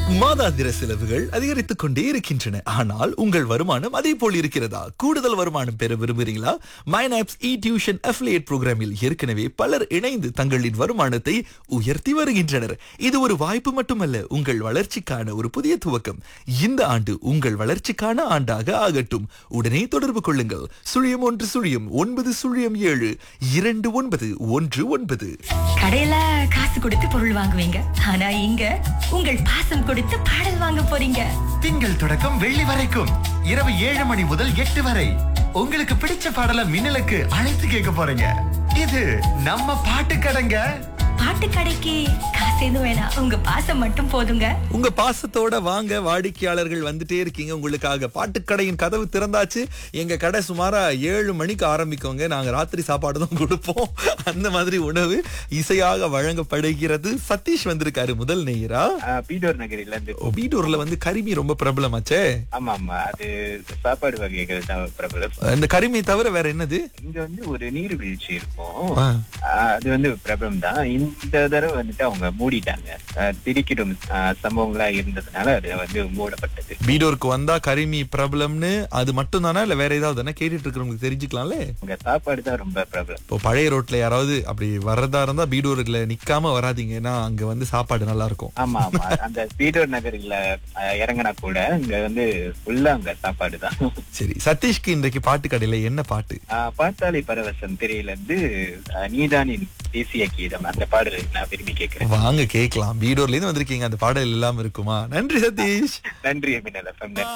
மாதாந்திர செலவுகள் அதிகரித்துக் கொண்டே இருக்கின்றன ஆனால் உங்கள் வருமானம் அதே போல் இருக்கிறதா கூடுதல் வருமானம் பெற விரும்புகிறீங்களா மைனாப்ஸ் இ டியூஷன் அஃபிலியேட் புரோகிராமில் ஏற்கனவே பலர் இணைந்து தங்களின் வருமானத்தை உயர்த்தி வருகின்றனர் இது ஒரு வாய்ப்பு மட்டுமல்ல உங்கள் வளர்ச்சிக்கான ஒரு புதிய துவக்கம் இந்த ஆண்டு உங்கள் வளர்ச்சிக்கான ஆண்டாக ஆகட்டும் உடனே தொடர்பு கொள்ளுங்கள் சுழியம் ஒன்று சுழியம் ஒன்பது சுழியம் ஏழு இரண்டு ஒன்பது ஒன்று ஒன்பது கடையில காசு கொடுத்து பொருள் வாங்குவீங்க ஆனா இங்க உங்கள் பாசம் கொடுத்து பாடல் வாங்க போறீங்க திங்கள் தொடக்கம் வெள்ளி வரைக்கும் இரவு ஏழு மணி முதல் எட்டு வரை உங்களுக்கு பிடிச்ச பாடல மின்னலுக்கு அழைத்து கேட்க போறீங்க இது நம்ம பாட்டு கடைங்க பாட்டு கடைக்கு காசு எதுவும் வேணாம் உங்க பாசம் மட்டும் போதுங்க உங்க பாசத்தோட வாங்க வாடிக்கையாளர்கள் வந்துட்டே இருக்கீங்க உங்களுக்காக பாட்டுக்கடையின் கதவு திறந்தாச்சு எங்க கடை சுமாரா ஏழு மணிக்கு ஆரம்பிக்கோங்க நாங்க ராத்திரி சாப்பாடு தான் கொடுப்போம் அந்த மாதிரி உணவு இசையாக வழங்கப்படுகிறது சதீஷ் வந்திருக்காரு முதல் நேயரா ஆஹ் பீடோர் நகரில இருந்து ஓ, வீடூர்ல வந்து கரிமி ரொம்ப பிரபலமாச்சே ஆமா ஆமா அது சாப்பாடு வகைகள் தான் பிரபலம் இந்த கரிமி தவிர வேற என்னது இங்க வந்து ஒரு நீர்வீழ்ச்சி இருக்கும் ஆ. ஆஹ் அது வந்து பிரபலம் தான் இந்த தடவை வந்துட்டு அவங்க மூடிட்டாங்க ஆஹ் திடுக்கிடும் ஆஹ் சம்பவங்களா இருந்ததுனால அது வந்து மூடப்பட்டது வீடூருக்கு வந்தா கரிமி பிரபலம்னு அது மட்டும் தானா இல்ல வேற ஏதாவது தானே கேட்டுட்டு இருக்கிறவங்களுக்கு தெரிஞ்சுக்கலாம்ல அங்க சாப்பாடு தான் ரொம்ப பிரபலம் இப்போ பழைய ரோட்ல யாராவது அப்படி வர்றதா இருந்தா பீடூர்ல நிக்காம வராதீங்க ஏன்னா அங்க வந்து சாப்பாடு நல்லா இருக்கும் ஆமா ஆமா அந்த பீடோர் நகரில ஆஹ் இறங்குனா கூட இங்க வந்து ஃபுல்லா அங்க சாப்பாடு தான் சரி சதீஷ்க்கு இன்றைக்கு பாட்டு கடையில என்ன பாட்டு ஆஹ் பாட்டாளி பரவசம் திரையில இருந்து ஆஹ் நீதானின் தேசிய கீதம் அந்த பாடலை நான் விரும்பி கேட்கிறேன் வாங்க கேட்கலாம் பீடூர்ல இருந்து வந்திருக்கீங்க அந்த பாடல் இல்லாம இருக்குமா நன்றி சதீஷ் நன்றி மின்னல் எஃப்எம்